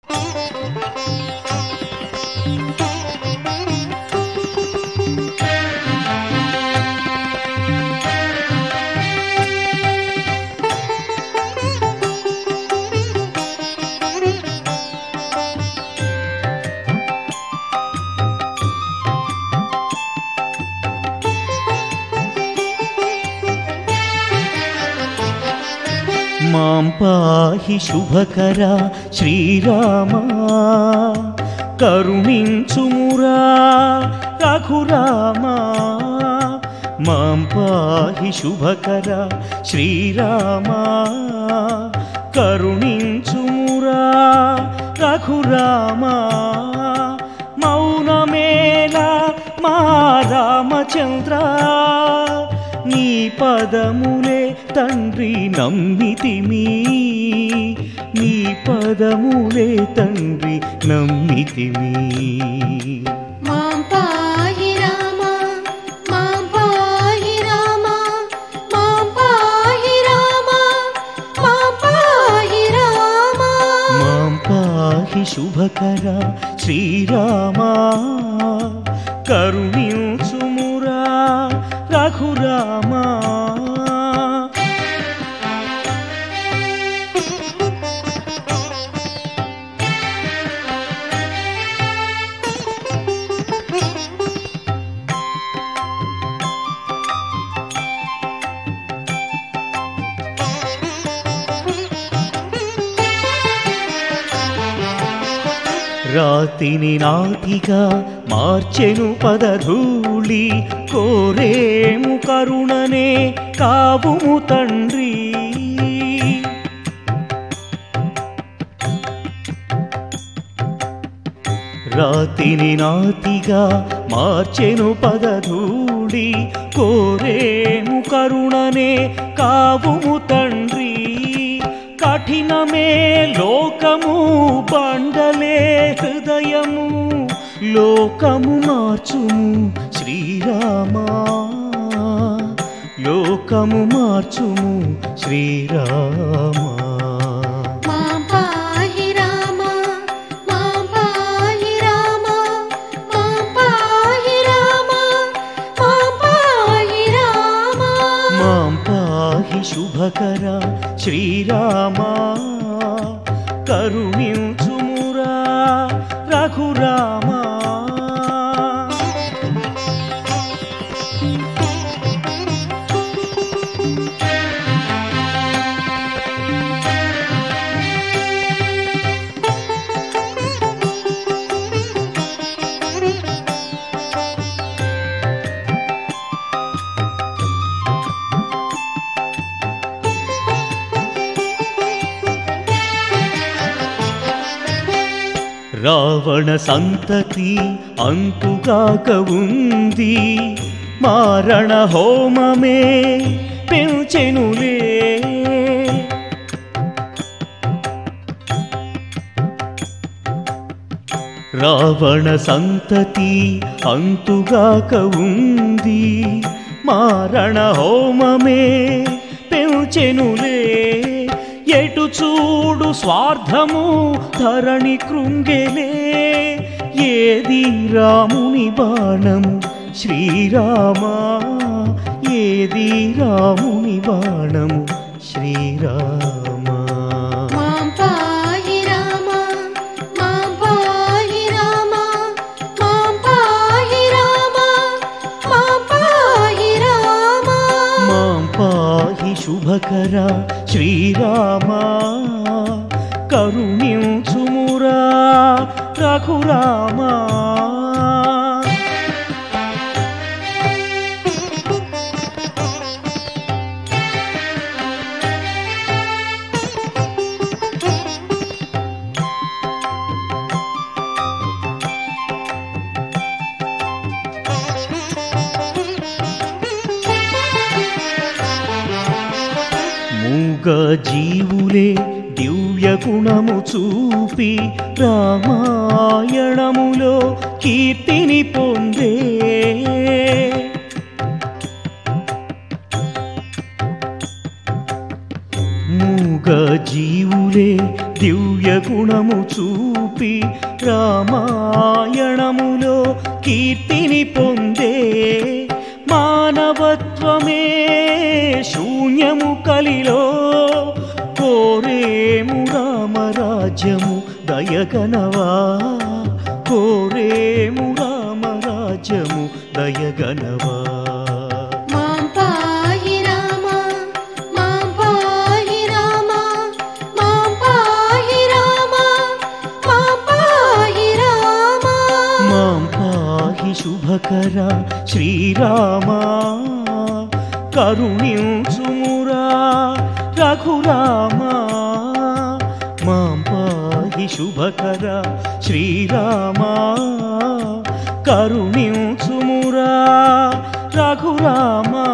మాం పాహి శుభకర శ్రీరామా కరుణించుమురా రఘురామా మాం పాహి శుభకర శ్రీరామా కరుణించుమురా రఘురామా మౌనమేలా మా రామచంద్ర నీ పదములే తండ్రి నమ్మితిమి నీ పదములే తండ్రి నమ్మితిమి మాం పాహి రామా మాం పాహి రామా మాం పాహి రామా మాం పాహి రామా మాం పాహి శుభకర శ్రీరామా కరుణించుమురా రఘురామా రాతిని నాటిగా మార్చెను పదధూళి కోరేము కరుణనే కావుము తండ్రి రాతిని నాతిగా మార్చెను పదధూళి కోరేము కరుణనే కావుము తండ్రి కఠినమే లోకము బండలే హృదయము లోకము మార్చుము శ్రీరామా లోకము మార్చుము శ్రీరామా మాం పాహి రామా మాం పాహి రామా మాం పాహి రామా మాం పాహి రామా మాం పాహి శుభకర శ్రీరామా కరుణించుమురా రఘురామా రావణ సంతతి అంతుగాక ఉంది మారణ హోమమే పెంచెనులే రావణ సంతతి అంతుగాక ఉంది మారణ హోమమే పెంచెనులే ఎటు చూడు స్వార్థము ధరణి కృంగెలే ఏది రాముని బాణము శ్రీరామా ఏది రాముని బాణము శ్రీరామా మాం పాహి రామా మాం పాహి రామా మాం పాహి రామా మాం పాహి రామా మాం పాహి శుభకర శ్రీరామా కరుణించుమురా రఘురామా మూగ జీవులే దివ్య గుణము చూపి రామాయణములో కీర్తిని పొందే మూగ జీవులే దివ్య గుణము చూపి రామాయణములో కీర్తిని పొందే మానవత్వమే శూన్యము కలిలో కోరేము రామరాజ్యము దయగనవా కోరేము రామరాజ్యము దయగనవా మాం పాహి రామ మాం పాహి రామ మాం పాహి రామ మాం పాహి రామ మాం పాహి శుభకర శ్రీరామా కరుణించుమురా రఘురామా మాం పాహి శుభకర శ్రీరామా కరుణించుమురా రఘురామా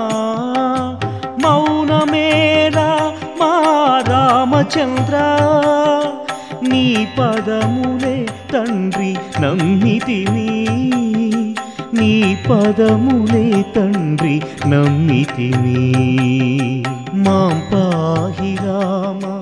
మౌనమేరా మా రామచంద్ర నీ పదములే తండ్రి నమ్మితిని నీ పదములే తండ్రి నమ్మితిని మాం పాహి రామ